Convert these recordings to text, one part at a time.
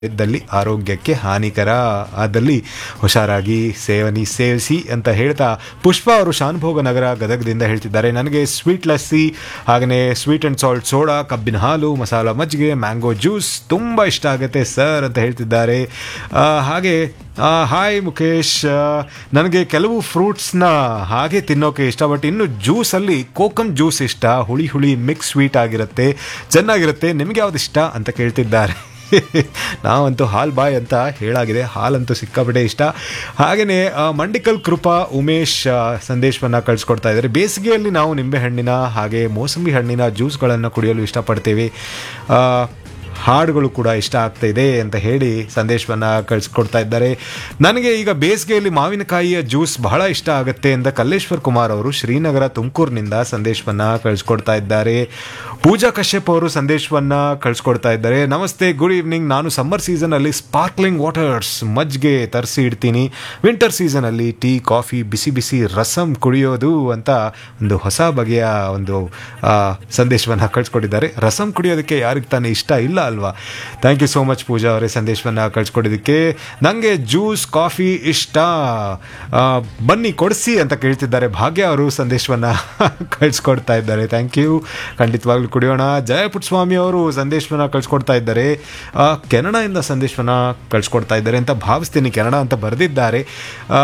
ಇದ್ದಲ್ಲಿ ಆರೋಗ್ಯಕ್ಕೆ ಹಾನಿಕರ ಆದಲ್ಲಿ ಹುಷಾರಾಗಿ ಸೇವನಿ ಸೇವಿಸಿ ಅಂತ ಹೇಳ್ತಾ ಪುಷ್ಪ ಅವರು ಶಾನುಭೋಗ ನಗರ ಗದಗದಿಂದ ಹೇಳ್ತಿದ್ದಾರೆ ನನಗೆ ಸ್ವೀಟ್ ಲಸ್ಸಿ ಹಾಗೆಯೇ ಸ್ವೀಟ್ ಆ್ಯಂಡ್ ಸಾಲ್ಟ್ ಸೋಡಾ ಕಬ್ಬಿನ ಹಾಲು ಮಸಾಲ ಮಜ್ಜಿಗೆ ಮ್ಯಾಂಗೋ ಜ್ಯೂಸ್ ತುಂಬ ಇಷ್ಟ ಆಗುತ್ತೆ ಸರ್ ಅಂತ ಹೇಳ್ತಿದ್ದಾರೆ ಆ, ಹಾಗೆ ಆ, ಹಾಯ್ ಮುಖೇಶ್ ಆ, ನನಗೆ ಕೆಲವು ಫ್ರೂಟ್ಸ್ನ ಹಾಗೆ ತಿನ್ನೋಕೆ ಇಷ್ಟ ಬಟ್ ಇನ್ನು ಜ್ಯೂಸಲ್ಲಿ ಕೋಕಮ್ ಜ್ಯೂಸ್ ಇಷ್ಟ ಹುಳಿ ಹುಳಿ ಮಿಕ್ಸ್ ಸ್ವೀಟ್ ಆಗಿರುತ್ತೆ ಚೆನ್ನಾಗಿರುತ್ತೆ ನಿಮಗೆ ಯಾವ್ದು ಇಷ್ಟ ಅಂತ ಕೇಳ್ತಿದ್ದಾರೆ ನಾವಂತೂ ಹಾಲ್ ಬಾಯ್ ಅಂತ ಹೇಳಾಗಿದೆ ಹಾಲಂತೂ ಸಿಕ್ಕಾಪಟ್ಟೆ ಇಷ್ಟ ಹಾಗೆಯೇ ಆ, ಮಂಡಿಕಲ್ ಕೃಪಾ ಉಮೇಶ್ ಆ, ಸಂದೇಶವನ್ನು ಕಳಿಸ್ಕೊಡ್ತಾ ಇದ್ದಾರೆ ಬೇಸಿಗೆಯಲ್ಲಿ ನಾವು ನಿಂಬೆಹಣ್ಣಿನ ಹಾಗೆ ಮೋಸಂಬಿ ಹಣ್ಣಿನ ಜ್ಯೂಸ್ಗಳನ್ನು ಕುಡಿಯಲು ಇಷ್ಟಪಡ್ತೀವಿ ಆ, ಹಾಡುಗಳು ಕೂಡ ಇಷ್ಟ ಆಗ್ತಾ ಇದೆ ಅಂತ ಹೇಳಿ ಸಂದೇಶವನ್ನು ಕಳಿಸ್ಕೊಡ್ತಾ ಇದ್ದಾರೆ ನನಗೆ ಈಗ ಬೇಸಿಗೆಯಲ್ಲಿ ಮಾವಿನಕಾಯಿಯ ಜ್ಯೂಸ್ ಬಹಳ ಇಷ್ಟ ಆಗುತ್ತೆ ಅಂತ ಕಲ್ಲೇಶ್ವರ್ ಕುಮಾರ್ ಅವರು ಶ್ರೀನಗರ ತುಮಕೂರಿನಿಂದ ಸಂದೇಶವನ್ನು ಕಳಿಸ್ಕೊಡ್ತಾ ಇದ್ದಾರೆ ಪೂಜಾ ಕಶ್ಯಪ್ ಅವರು ಸಂದೇಶವನ್ನು ಕಳಿಸ್ಕೊಡ್ತಾ ಇದ್ದಾರೆ ನಮಸ್ತೆ ಗುಡ್ ಈವ್ನಿಂಗ್ ನಾನು ಸಮ್ಮರ್ ಸೀಸನಲ್ಲಿ ಸ್ಪಾರ್ಕ್ಲಿಂಗ್ ವಾಟರ್ಸ್ ಮಜ್ಜಿಗೆ ತರಿಸಿ ಇಡ್ತೀನಿ ವಿಂಟರ್ ಸೀಸನಲ್ಲಿ ಟೀ ಕಾಫಿ ಬಿಸಿ ಬಿಸಿ ರಸಂ ಕುಡಿಯೋದು ಅಂತ ಒಂದು ಹೊಸ ಬಗೆಯ ಒಂದು ಸಂದೇಶವನ್ನು ಕಳಿಸ್ಕೊಟ್ಟಿದ್ದಾರೆ ರಸಂ ಕುಡಿಯೋದಕ್ಕೆ ಯಾರಿಗೆ ತಾನೇ ಇಷ್ಟ ಇಲ್ಲ ಅಲ್ವಾ thank you so much Pooja ಅವರೇ ಸಂದೇಶವನ್ನು ಕಳಿಸ್ಕೊಟ್ಟಿದ್ದಕ್ಕೆ ನನಗೆ ಜ್ಯೂಸ್ ಕಾಫಿ ಇಷ್ಟ ಆ, ಬನ್ನಿ ಕೊಡಿಸಿ ಅಂತ ಕೇಳ್ತಿದ್ದಾರೆ ಭಾಗ್ಯ ಅವರು ಸಂದೇಶವನ್ನು ಕಳಿಸ್ಕೊಡ್ತಾ ಇದ್ದಾರೆ ಥ್ಯಾಂಕ್ ಯು ಖಂಡಿತವಾಗ್ಲೂ ಕುಡಿಯೋಣ ಜಯ ಪುಟ್ಟಸ್ವಾಮಿ ಅವರು ಸಂದೇಶವನ್ನು ಕಳಿಸ್ಕೊಡ್ತಾ ಇದ್ದಾರೆ ಆ, ಕೆನಡಾಯಿಂದ ಸಂದೇಶವನ್ನು ಕಳಿಸ್ಕೊಡ್ತಾ ಇದ್ದಾರೆ ಅಂತ ಭಾವಿಸ್ತೀನಿ ಕೆನಡಾ ಅಂತ ಬರೆದಿದ್ದಾರೆ ಆ,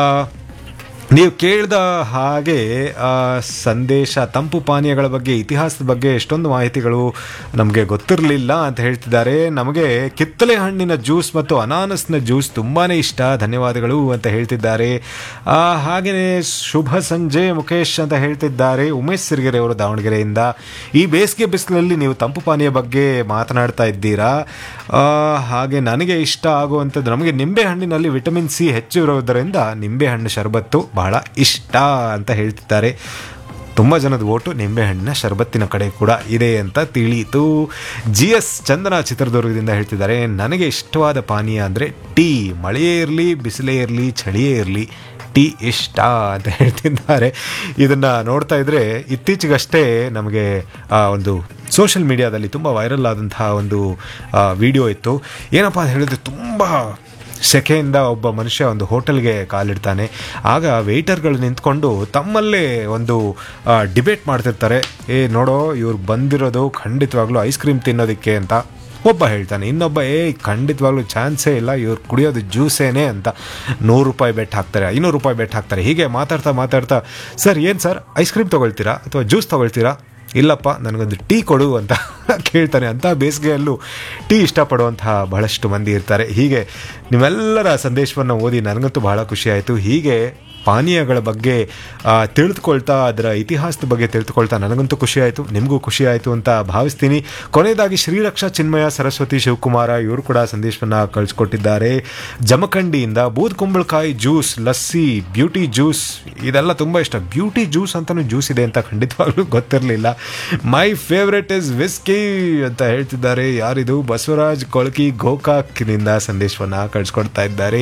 ನೀವು ಕೇಳಿದ ಹಾಗೆ ಆ, ಸಂದೇಶ ತಂಪು ಪಾನೀಯಗಳ ಬಗ್ಗೆ ಇತಿಹಾಸದ ಬಗ್ಗೆ ಎಷ್ಟೊಂದು ಮಾಹಿತಿಗಳು ನಮಗೆ ಗೊತ್ತಿರಲಿಲ್ಲ ಅಂತ ಹೇಳ್ತಿದ್ದಾರೆ ನಮಗೆ ಕಿತ್ತಳೆ ಹಣ್ಣಿನ ಜ್ಯೂಸ್ ಮತ್ತು ಅನಾನಸ್ನ ಜ್ಯೂಸ್ ತುಂಬಾ ಇಷ್ಟ ಧನ್ಯವಾದಗಳು ಅಂತ ಹೇಳ್ತಿದ್ದಾರೆ ಆ, ಹಾಗೆಯೇ ಶುಭ ಸಂಜೆ ಮುಖೇಶ್ ಅಂತ ಹೇಳ್ತಿದ್ದಾರೆ ಉಮೇಶ್ ಸಿರಿಗೆರೆ ಅವರು ದಾವಣಗೆರೆಯಿಂದ ಈ ಬೇಸಿಗೆ ಬಿಸಿಲಲ್ಲಿ ನೀವು ತಂಪು ಪಾನೀಯ ಬಗ್ಗೆ ಮಾತನಾಡ್ತಾ ಇದ್ದೀರಾ ಆ, ಹಾಗೆ ನನಗೆ ಇಷ್ಟ ಆಗುವಂಥದ್ದು ನಮಗೆ ನಿಂಬೆ ಹಣ್ಣಿನಲ್ಲಿ ವಿಟಮಿನ್ ಸಿ ಹೆಚ್ಚು ಇರೋದರಿಂದ ನಿಂಬೆ ಹಣ್ಣು ಶರಬತ್ತು ಬಹಳ ಇಷ್ಟ ಅಂತ ಹೇಳ್ತಿದ್ದಾರೆ ತುಂಬ ಜನದ ಓಟು ನಿಂಬೆಹಣ್ಣಿನ ಶರಬತ್ತಿನ ಕಡೆ ಕೂಡ ಇದೆ ಅಂತ ತಿಳಿಯಿತು ಜಿ ಎಸ್ ಚಂದನ ಚಿತ್ರದುರ್ಗದಿಂದ ಹೇಳ್ತಿದ್ದಾರೆ ನನಗೆ ಇಷ್ಟವಾದ ಪಾನೀಯ ಅಂದರೆ ಟೀ ಮಳೆಯೇ ಇರಲಿ ಬಿಸಿಲೇ ಇರಲಿ ಚಳಿಯೇ ಇರಲಿ ಟೀ ಇಷ್ಟ ಅಂತ ಹೇಳ್ತಿದ್ದಾರೆ ಇದನ್ನು ನೋಡ್ತಾ ಇದ್ರೆ ಇತ್ತೀಚೆಗಷ್ಟೇ ನಮಗೆ ಆ, ಒಂದು ಸೋಷಿಯಲ್ ಮೀಡಿಯಾದಲ್ಲಿ ತುಂಬ ವೈರಲ್ ಆದಂತಹ ಒಂದು ವಿಡಿಯೋ ಇತ್ತು ಏನಪ್ಪ ಅಂತ ಹೇಳಿದ್ರೆ ತುಂಬ ಸೆಕೆಯಿಂದ ಒಬ್ಬ ಮನುಷ್ಯ ಒಂದು ಹೋಟೆಲ್ಗೆ ಕಾಲಿಡ್ತಾನೆ ಆಗ ವೆಯ್ಟರ್ಗಳು ನಿಂತ್ಕೊಂಡು ತಮ್ಮಲ್ಲೇ ಒಂದು ಡಿಬೇಟ್ ಮಾಡ್ತಿರ್ತಾರೆ ಏ ನೋಡೋ ಇವ್ರು ಬಂದಿರೋದು ಖಂಡಿತವಾಗ್ಲೂ ಐಸ್ ಕ್ರೀಮ್ ತಿನ್ನೋದಕ್ಕೆ ಅಂತ ಒಬ್ಬ ಹೇಳ್ತಾನೆ ಇನ್ನೊಬ್ಬ ಏ ಖಂಡಿತವಾಗ್ಲೂ ಚಾನ್ಸೇ ಇಲ್ಲ ಇವ್ರು ಕುಡಿಯೋದು ಜ್ಯೂಸೇನೆ ಅಂತ ನೂರು ರೂಪಾಯಿ ಬೆಟ್ ಹಾಕ್ತಾರೆ ಐನೂರು ರೂಪಾಯಿ ಬೆಟ್ ಹಾಕ್ತಾರೆ ಹೀಗೆ ಮಾತಾಡ್ತಾ ಮಾತಾಡ್ತಾ ಸರ್ ಏನು ಸರ್ ಐಸ್ ಕ್ರೀಮ್ ತೊಗೊಳ್ತೀರಾ ಅಥವಾ ಜ್ಯೂಸ್ ತೊಗೊಳ್ತೀರಾ ಇಲ್ಲಪ್ಪ ನನಗೊಂದು ಟೀ ಕೊಡು ಅಂತ ಕೇಳ್ತಾನೆ ಅಂತ ಬೇಸಿಗೆಯಲ್ಲೂ ಟೀ ಇಷ್ಟಪಡುವಂತಹ ಬಹಳಷ್ಟು ಮಂದಿ ಇರ್ತಾರೆ ಹೀಗೆ ನಿಮ್ಮೆಲ್ಲರ ಸಂದೇಶವನ್ನು ಓದಿ ನನಗಂತೂ ಬಹಳ ಖುಷಿ ಆಯಿತು ಹೀಗೆ ಪಾನೀಯಗಳ ಬಗ್ಗೆ ಆ, ತಿಳಿದುಕೊಳ್ತಾ ಅದರ ಇತಿಹಾಸದ ಬಗ್ಗೆ ತಿಳಿದುಕೊಳ್ತಾ ನನಗಂತೂ ಖುಷಿ ಆಯಿತು ನಿಮಗೂ ಖುಷಿ ಆಯಿತು ಅಂತ ಭಾವಿಸ್ತೀನಿ ಕೊನೆಯದಾಗಿ ಶ್ರೀರಕ್ಷಾ ಚಿನ್ಮಯ ಸರಸ್ವತಿ ಶಿವಕುಮಾರ ಇವರು ಕೂಡ ಸಂದೇಶವನ್ನು ಕಳಿಸ್ಕೊಟ್ಟಿದ್ದಾರೆ ಜಮಖಂಡಿಯಿಂದ ಬೂದ್ ಕುಂಬಳಕಾಯಿ ಜ್ಯೂಸ್ ಲಸ್ಸಿ ಬ್ಯೂಟಿ ಜ್ಯೂಸ್ ಇದೆಲ್ಲ ತುಂಬ ಇಷ್ಟ ಬ್ಯೂಟಿ ಜ್ಯೂಸ್ ಅಂತಲೂ ಜ್ಯೂಸ್ ಇದೆ ಅಂತ ಖಂಡಿತವಾಗ್ಲೂ ಗೊತ್ತಿರಲಿಲ್ಲ ಮೈ ಫೇವ್ರೆಟ್ ಇಸ್ ವಿಸ್ಕಿ ಅಂತ ಹೇಳ್ತಿದ್ದಾರೆ ಯಾರಿದು ಬಸವರಾಜ್ ಕೊಳಕಿ ಗೋಕಾಕ್ನಿಂದ ಸಂದೇಶವನ್ನು ಕಳಿಸ್ಕೊಡ್ತಾ ಇದ್ದಾರೆ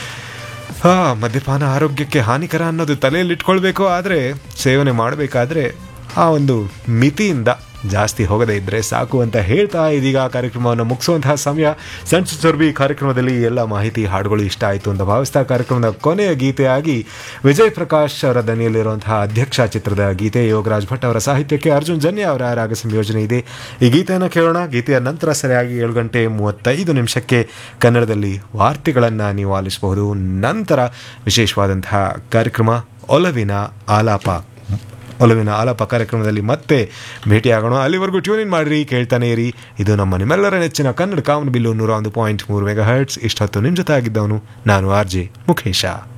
ಹಾ ಮದ್ಯಪಾನ ಆರೋಗ್ಯಕ್ಕೆ ಹಾನಿಕರ ಅನ್ನೋದು ತಲೆಯಲ್ಲಿ ಇಟ್ಕೊಳ್ಬೇಕು ಆದರೆ ಸೇವನೆ ಮಾಡಬೇಕಾದ್ರೆ ಆ ಒಂದು ಮಿತಿಯಿಂದ ಜಾಸ್ತಿ ಹೋಗದೇ ಇದ್ದರೆ ಸಾಕು ಅಂತ ಹೇಳ್ತಾ ಇದೀಗ ಕಾರ್ಯಕ್ರಮವನ್ನು ಮುಗಿಸುವಂತಹ ಸಮಯ ಸಣ್ಣ ಸುರ್ಬಿ ಕಾರ್ಯಕ್ರಮದಲ್ಲಿ ಎಲ್ಲ ಮಾಹಿತಿ ಹಾಡುಗಳು ಇಷ್ಟ ಆಯಿತು ಅಂತ ಭಾವಿಸ್ತಾ ಕಾರ್ಯಕ್ರಮದ ಕೊನೆಯ ಗೀತೆಯಾಗಿ ವಿಜಯ್ ಪ್ರಕಾಶ್ ಅವರ ದನಿಯಲ್ಲಿರುವಂತಹ ಅಧ್ಯಕ್ಷ ಚಿತ್ರದ ಗೀತೆ ಯೋಗರಾಜ್ ಭಟ್ ಅವರ ಸಾಹಿತ್ಯಕ್ಕೆ ಅರ್ಜುನ್ ಜನ್ಯ ಅವರ ರಾಗ ಸಂಯೋಜನೆ ಇದೆ ಈ ಗೀತೆಯನ್ನು ಕೇಳೋಣ ಗೀತೆಯ ನಂತರ ಸರಿಯಾಗಿ ಏಳು ಗಂಟೆ ಮೂವತ್ತೈದು ನಿಮಿಷಕ್ಕೆ ಕನ್ನಡದಲ್ಲಿ ವಾರ್ತೆಗಳನ್ನು ನೀವು ಆಲಿಸಬಹುದು ನಂತರ ವಿಶೇಷವಾದಂತಹ ಕಾರ್ಯಕ್ರಮ ಒಲವಿನ ಆಲಾಪ ಒಲವಿನ ಆಲಾಪ ಕಾರ್ಯಕ್ರಮದಲ್ಲಿ ಮತ್ತೆ ಭೇಟಿಯಾಗೋಣ ಅಲ್ಲಿವರೆಗೂ ಟ್ಯೂನ್ ಇನ್ ಮಾಡಿರಿ ಕೇಳ್ತಾನೆ ಇರಿ ಇದು ನಮ್ಮ ನಿಮ್ಮೆಲ್ಲರ ನೆಚ್ಚಿನ ಕನ್ನಡ ಕಾಮನ್ ಬಿಲ್ಲು ನೂರ ಒಂದು ಪಾಯಿಂಟ್ ಮೂರು ಮೆಗಾ ಹರ್ಟ್ಸ್ ಇಷ್ಟೊತ್ತು ನಿಮ್ಮ ಜೊತೆ ಆಗಿದ್ದವನು ನಾನು ಆರ್ ಜೆ ಮುಖೇಶ